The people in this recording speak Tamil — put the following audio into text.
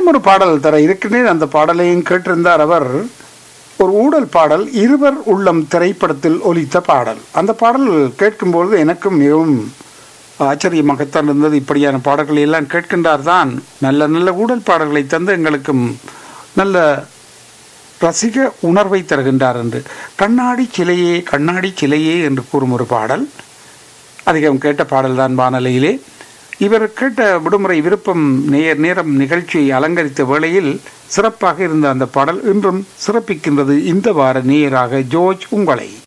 மீண்டும் ஒரு பாடல் தர இருக்கின்றேன் அந்த பாடலையும் கேட்டிருந்தார் அவர் ஒரு ஊடல் பாடல் இருவர் உள்ளம் திரைப்படத்தில் ஒலித்த பாடல் அந்த பாடல் கேட்கும்பொழுது எனக்கும் மிகவும் ஆச்சரியமாகத்தான் இருந்தது இப்படியான பாடல்களை எல்லாம் கேட்கின்றார் தான் நல்ல நல்ல ஊடல் பாடல்களை தந்து எங்களுக்கும் நல்ல ரசிக உணர்வை தருகின்றார் என்று கண்ணாடி சிலையே கண்ணாடி சிலையே என்று கூறும் ஒரு பாடல் அதிகம் கேட்ட பாடல்தான் வானொலியிலே இவர் கேட்ட விடுமுறை விருப்பம் நேர் நேரம் நிகழ்ச்சியை அலங்கரித்த வேளையில் சிறப்பாக இருந்த அந்த பாடல் இன்றும் சிறப்பிக்கின்றது இந்த வார நேயராக ஜோர்ஜ் உங்களை